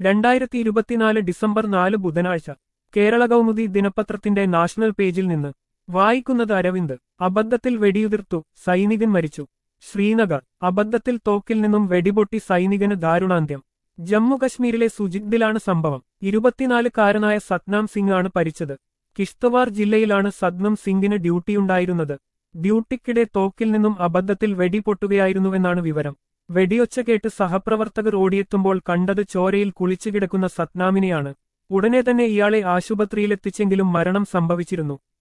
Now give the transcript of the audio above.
രണ്ടായിരത്തി ഇരുപത്തിനാല് ഡിസംബർ നാല് ബുധനാഴ്ച കേരള കൗമുദി ദിനപത്രത്തിന്റെ നാഷണൽ പേജിൽ നിന്ന് വായിക്കുന്നത് അരവിന്ദ് അബദ്ധത്തിൽ വെടിയുതിർത്തു സൈനികൻ മരിച്ചു ശ്രീനഗർ അബദ്ധത്തിൽ തോക്കിൽ നിന്നും വെടിപൊട്ടി സൈനികന് ദാരുണാന്ത്യം ജമ്മുകശ്മീരിലെ സുജിദ്ദിലാണ് സംഭവം ഇരുപത്തിനാലുകാരനായ സത്നാം സിംഗ് ആണ് പരിച്ചത് കിഷ്തവാർ ജില്ലയിലാണ് സദ്നം സിംഗിന് ഡ്യൂട്ടിയുണ്ടായിരുന്നത് ഡ്യൂട്ടിക്കിടെ തോക്കിൽ നിന്നും അബദ്ധത്തിൽ വെടിപൊട്ടുകയായിരുന്നുവെന്നാണ് വിവരം വെടിയൊച്ച കേട്ട് സഹപ്രവർത്തകർ ഓടിയെത്തുമ്പോൾ കണ്ടത് ചോരയിൽ കുളിച്ചുകിടക്കുന്ന സത്നാമിനെയാണ് ഉടനെ തന്നെ ഇയാളെ ആശുപത്രിയിലെത്തിച്ചെങ്കിലും മരണം സംഭവിച്ചിരുന്നു